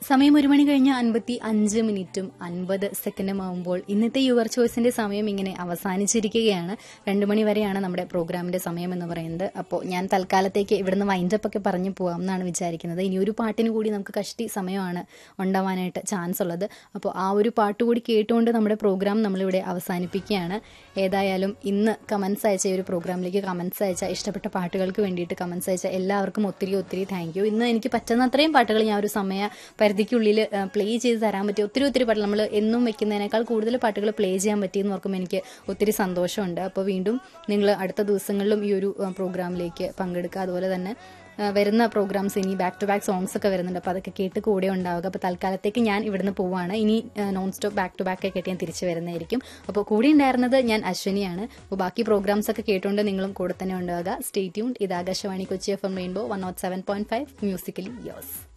സമയം ഒരു മണി കഴിഞ്ഞ് അൻപത്തി അഞ്ച് മിനിറ്റും അൻപത് സെക്കൻഡും ആകുമ്പോൾ ഇന്നത്തെ യുവർ ചോയ്സിന്റെ സമയം ഇങ്ങനെ അവസാനിച്ചിരിക്കുകയാണ് രണ്ടു മണി വരെയാണ് നമ്മുടെ പ്രോഗ്രാമിന്റെ സമയം എന്ന് പറയുന്നത് അപ്പോൾ ഞാൻ തൽക്കാലത്തേക്ക് ഇവിടുന്ന് വൈൻഡപ്പ് ഒക്കെ പറഞ്ഞു പോകാം എന്നാണ് വിചാരിക്കുന്നത് ഇനി ഒരു പാട്ടിന് കൂടി നമുക്ക് കഷ്ടി സമയമാണ് ഉണ്ടാവാനായിട്ട് ചാൻസ് ഉള്ളത് അപ്പോൾ ആ ഒരു പാട്ട് കൂടി കേട്ടുകൊണ്ട് നമ്മുടെ പ്രോഗ്രാം നമ്മളിവിടെ അവസാനിപ്പിക്കുകയാണ് ഏതായാലും ഇന്ന് കമൻസ് അയച്ച ഈ ഒരു പ്രോഗ്രാമിലേക്ക് കമൻസ് അയച്ച ഇഷ്ടപ്പെട്ട പാട്ടുകൾക്ക് വേണ്ടിയിട്ട് കമൻസ് അയച്ച എല്ലാവർക്കും ഒത്തിരി ഒത്തിരി താങ്ക് യു ഇന്ന് എനിക്ക് പറ്റുന്ന അത്രയും പാട്ടുകൾ ഞാൻ ഒരു സമയ പരിധിക്കുള്ളിൽ പ്ലേ ചെയ്ത് തരാൻ പറ്റി ഒത്തിരി ഒത്തിരി പാട്ടുകൾ നമ്മൾ എന്നും വെക്കുന്നതിനേക്കാൾ കൂടുതൽ പാട്ടുകൾ പ്ലേ ചെയ്യാൻ പറ്റിയെന്ന് ഓർക്കുമ്പോൾ എനിക്ക് ഒത്തിരി സന്തോഷമുണ്ട് അപ്പോൾ വീണ്ടും നിങ്ങൾ അടുത്ത ദിവസങ്ങളിലും ഈ ഒരു ആ, പ്രോഗ്രാമിലേക്ക് പങ്കെടുക്കുക അതുപോലെ തന്നെ ആ, വരുന്ന പ്രോഗ്രാംസ് ഇനി ബാക്ക് ടു ബാക്ക് സോങ്സ് ഒക്കെ വരുന്നുണ്ട് അപ്പോൾ അതൊക്കെ കേട്ട് കൂടെ ഉണ്ടാവുക അപ്പോൾ തൽക്കാലത്തേക്ക് ഞാൻ ഇവിടുന്ന് പോവാണ് ഇനി non stop back to back ഒക്കെ കേട്ട് ഞാൻ തിരിച്ചു വരുന്നതായിരിക്കും അപ്പോൾ കൂടെ ഉണ്ടായിരുന്നത് ഞാൻ അശ്വിനിയാണ് അപ്പോൾ ബാക്കി പ്രോഗ്രാംസ് ഒക്കെ കേട്ടുകൊണ്ട് നിങ്ങളും കൂടെ തന്നെ ഉണ്ടാവുക സ്റ്റേ ട്യൂൺ ഇത് Akashvani Kochi F M rainbow one naught seven point five musically യോസ്